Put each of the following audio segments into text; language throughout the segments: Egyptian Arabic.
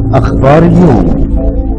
أخبار اليوم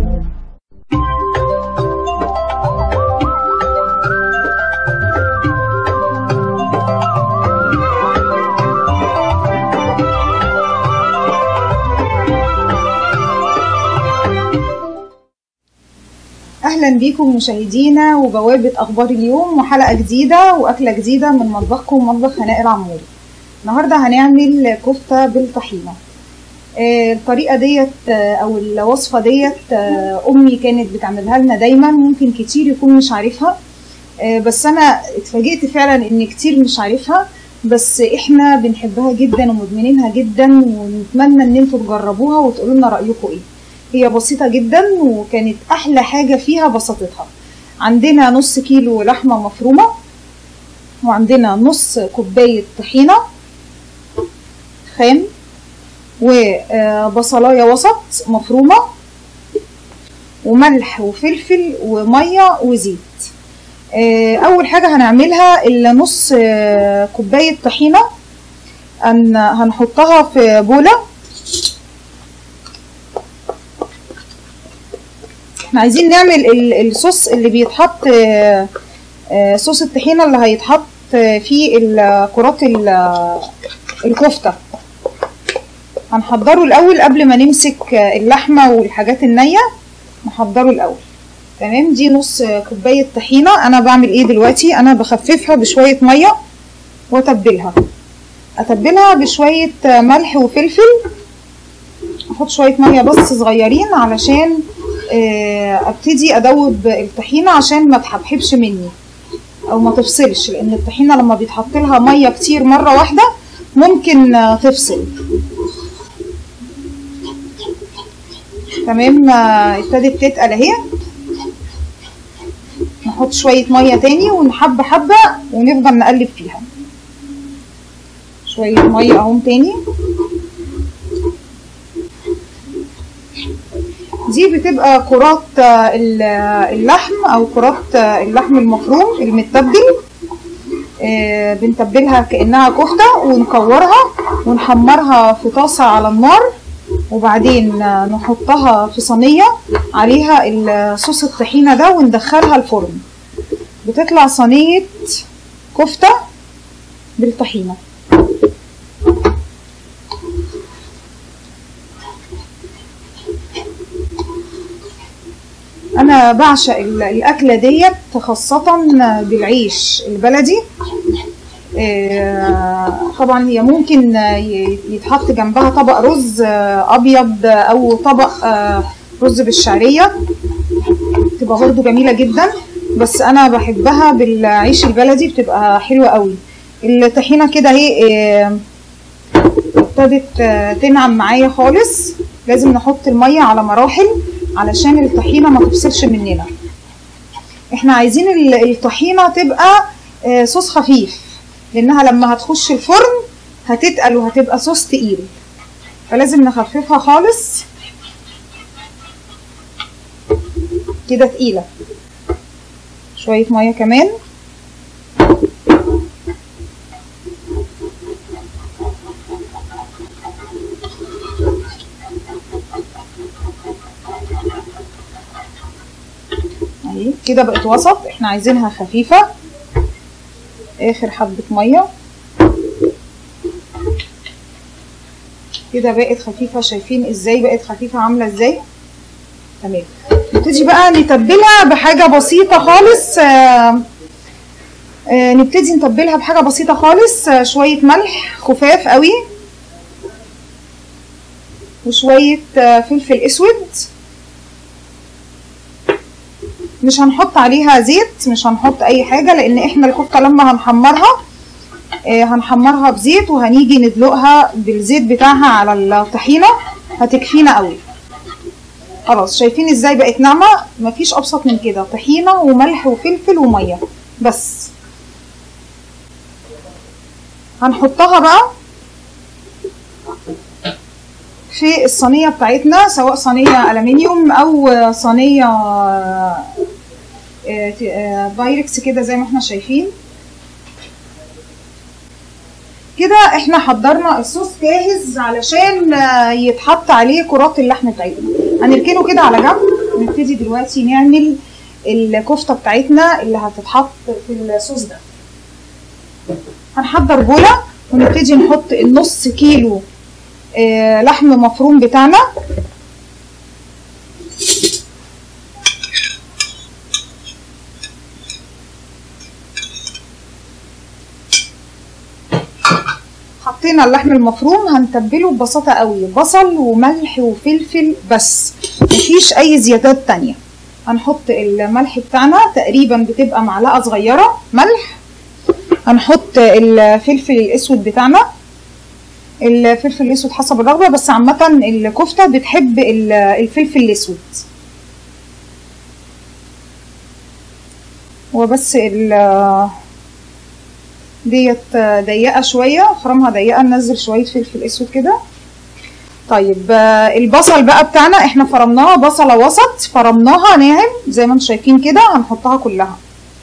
اهلا بيكم مشاهدينا وبوابه اخبار اليوم وحلقه جديده واكله جديده من مطبخكم مطبخ هناء العموري النهارده هنعمل كفته بالطحينه آه، الطريقه ديت آه، او الوصفه ديت آه، امي كانت بتعملها لنا دايما ممكن كتير يكون مش عارفها آه، بس انا اتفاجئت فعلا ان كتير مش عارفها بس احنا بنحبها جدا ومدمنينها جدا ونتمنى ان انتوا تجربوها وتقولوا لنا رايكم ايه هي بسيطة جدا وكانت أحلى حاجة فيها بساطتها عندنا نص كيلو لحمة مفرومة وعندنا نص كوباية طحينة خام وبصلاية وسط مفرومة وملح وفلفل ومية وزيت آه، أول حاجة هنعملها النص آه، كوباية طحينة هن- هنحطها في بولة احنا عايزين نعمل ال- الصوص اللي بيتحط آه، آه، صوص الطحينة اللي هيتحط آه، فيه ال- كرات ال- الكفتة هنحضره الأول قبل ما نمسك آه، اللحمة والحاجات النية نحضره الأول تمام دي نص آه، كوباية طحينة أنا بعمل ايه دلوقتي أنا بخففها بشوية مية وأتبلها أتبلها بشوية آه، ملح وفلفل احط شويه ميه بس صغيرين علشان آه، ابتدي ادوب الطحينه عشان ما تحبحبش مني او ما تفصلش لان الطحينه لما بيتحط لها ميه كتير مره واحده ممكن آه، تفصل تمام آه، ابتدت تتقل اهي نحط شويه ميه تاني ونحب حبه ونفضل نقلب فيها شويه ميه اهم تاني دي بتبقى كرات آه، ال- آه، اللحم او كرات آه، اللحم المفروم المتبل آه، بنتبلها كانها كفته ونكورها ونحمرها في طاسه على النار وبعدين آه، نحطها في صينيه عليها ال- صوص الطحينه ده وندخلها الفرن بتطلع صينيه كفته بالطحينه انا بعشق ال- الاكله ديت خاصه بالعيش البلدي آه، طبعا هي ممكن ي- يتحط جنبها طبق رز آه، ابيض او طبق آه، رز بالشعريه بتبقى برضو جميله جدا بس انا بحبها بالعيش البلدي بتبقى حلوه قوي الطحينه كده اهي آه، ابتدت آه، تنعم معايا خالص لازم نحط الميه على مراحل علشان الطحينه ما تفصلش مننا احنا عايزين ال- الطحينه تبقى آه، صوص خفيف لانها لما هتخش الفرن هتتقل وهتبقى صوص تقيل فلازم نخففها خالص كده تقيله شويه ميه كمان اهي كده بقت وسط احنا عايزينها خفيفة اخر حبة مية كده بقت خفيفة شايفين ازاي بقت خفيفة عاملة ازاي تمام نبتدي بقى نتبلها بحاجة بسيطة خالص آه، آه، نبتدي نتبلها بحاجة بسيطة خالص آه، شوية ملح خفاف قوي وشوية آه، فلفل اسود مش هنحط عليها زيت مش هنحط اي حاجه لان احنا الكفته لما هنحمرها آه، هنحمرها بزيت وهنيجي ندلقها بالزيت بتاعها على الطحينه هتكفينا قوي خلاص شايفين ازاي بقت ناعمه مفيش ابسط من كده طحينه وملح وفلفل وميه بس هنحطها بقى في الصينيه بتاعتنا سواء صينيه الومنيوم او صينيه آه، آه، بايركس كده زي ما احنا شايفين كده كده احنا حضرنا الصوص جاهز علشان آه، يتحط عليه كرات اللحم بتاعتنا هنركنه كده على جنب ونبتدي دلوقتي نعمل الكفته بتاعتنا اللي هتتحط في الصوص ده هنحضر بوله ونبتدي نحط النص كيلو آه، لحم مفروم بتاعنا حطينا اللحم المفروم هنتبله ببساطة قوي بصل وملح وفلفل بس مفيش اي زيادات تانية هنحط الملح بتاعنا تقريبا بتبقى معلقة صغيرة ملح هنحط الفلفل الاسود بتاعنا الفلفل الاسود حسب الرغبة بس عامة الكفتة بتحب ال- الفلفل الاسود وبس ال ديت ضيقه شويه فرمها ضيقه ننزل شويه فلفل اسود كده طيب آه، البصل بقى بتاعنا احنا فرمناها بصله وسط فرمناها ناعم زي ما انتم شايفين كده هنحطها كلها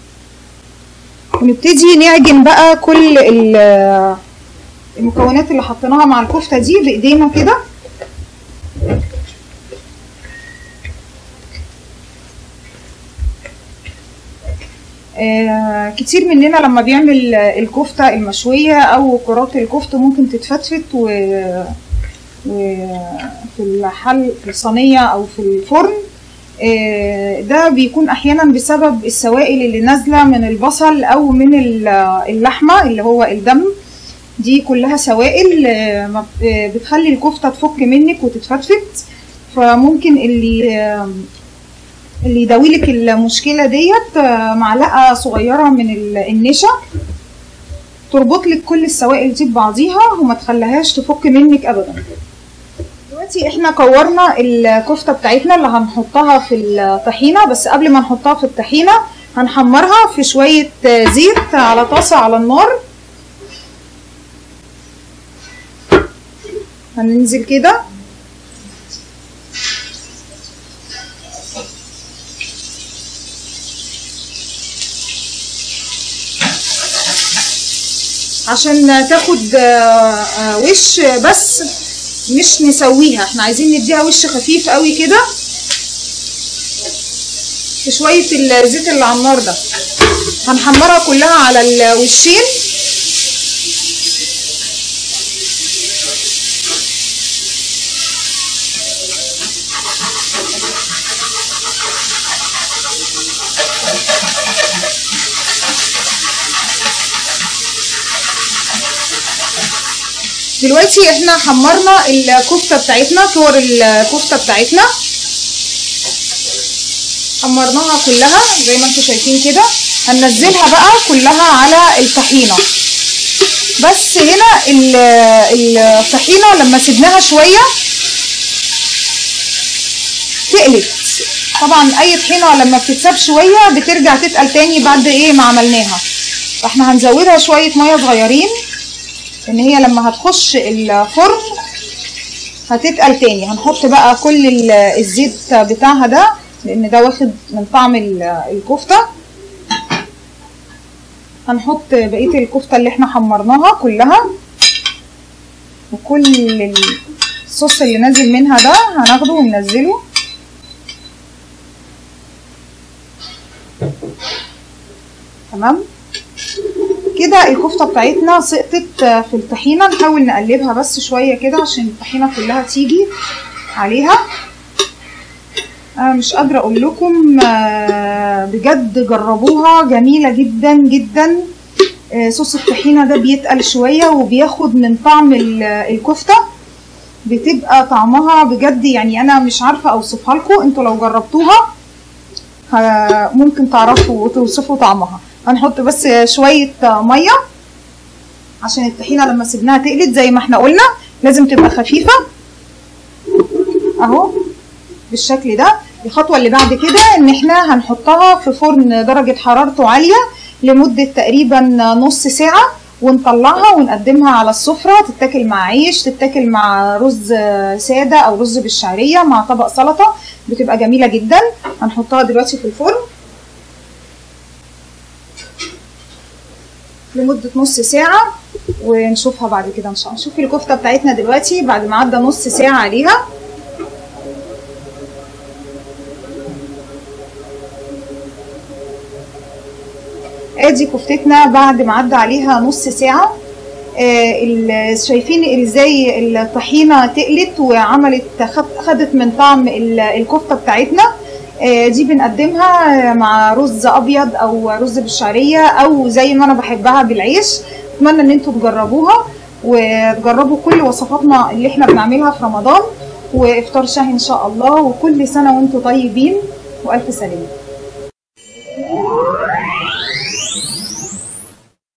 ونبتدي نعجن بقى كل ال- المكونات اللي حطيناها مع الكفته دي بايدينا كده آه، كتير مننا لما بيعمل الكفتة المشوية أو كرات الكفتة ممكن تتفتفت و... وفي الحل في الصينية أو في الفرن آه، ده بيكون أحيانا بسبب السوائل اللي نازلة من البصل أو من ال- اللحمة اللي هو الدم دي كلها سوائل آه، ما ب- آه، بتخلي الكفتة تفك منك وتتفتفت فممكن اللي آه، اللي يداويلك المشكلة ديت آه، معلقة صغيرة من ال- النشا تربط لك كل السوائل دي ببعضيها وما تخليهاش تفك منك ابدا دلوقتي احنا كورنا الكفتة بتاعتنا اللي هنحطها في الطحينة بس قبل ما نحطها في الطحينة هنحمرها في شوية آه، زيت على طاسة على النار هننزل كده عشان تاخد آه، آه، وش بس مش نسويها احنا عايزين نديها وش خفيف قوي كده في شوية الزيت اللي على النار ده هنحمرها كلها على الوشين دلوقتي احنا حمرنا الكفتة بتاعتنا كور الكفتة بتاعتنا حمرناها كلها زي ما انتم شايفين كده هننزلها بقى كلها على الطحينة بس هنا ال- الطحينة لما سيبناها شوية تقلت طبعا اي طحينة لما بتتساب شوية بترجع تتقل تاني بعد ايه ما عملناها فاحنا هنزودها شوية مية صغيرين ان هي لما هتخش الفرن هتتقل تاني هنحط بقى كل ال- الزيت بتاعها ده لان ده واخد من طعم ال- الكفته هنحط بقيه الكفته اللي احنا حمرناها كلها وكل الصوص اللي نازل منها ده هناخده وننزله تمام كده الكفته بتاعتنا سقطت في الطحينه نحاول نقلبها بس شويه كده عشان الطحينه كلها تيجي عليها انا مش قادره اقول لكم آه، بجد جربوها جميله جدا جدا آه، صوص الطحينه ده بيتقل شويه وبياخد من طعم ال- الكفته بتبقى طعمها بجد يعني انا مش عارفه اوصفها لكم انتوا لو جربتوها ه- ممكن تعرفوا وتوصفوا طعمها هنحط بس شويه ميه عشان الطحينه لما سيبناها تقلت زي ما احنا قلنا لازم تبقى خفيفه اهو بالشكل ده الخطوه اللي بعد كده ان احنا هنحطها في فرن درجه حرارته عاليه لمده تقريبا نص ساعه ونطلعها ونقدمها على السفره تتاكل مع عيش تتاكل مع رز ساده او رز بالشعريه مع طبق سلطه بتبقى جميله جدا هنحطها دلوقتي في الفرن لمدة نص ساعة ونشوفها بعد كده ان شاء الله شوفي الكفته بتاعتنا دلوقتي بعد ما عدى نص ساعه عليها ادي كفتتنا بعد ما عدى عليها نص ساعه آه شايفين ازاي الطحينه تقلت وعملت خدت من طعم الكفته بتاعتنا آه دي بنقدمها مع رز ابيض او رز بالشعريه او زي ما انا بحبها بالعيش اتمنى ان انتوا تجربوها وتجربوا كل وصفاتنا اللي احنا بنعملها في رمضان وافطار شهي ان شاء الله وكل سنه وانتم طيبين والف سلامه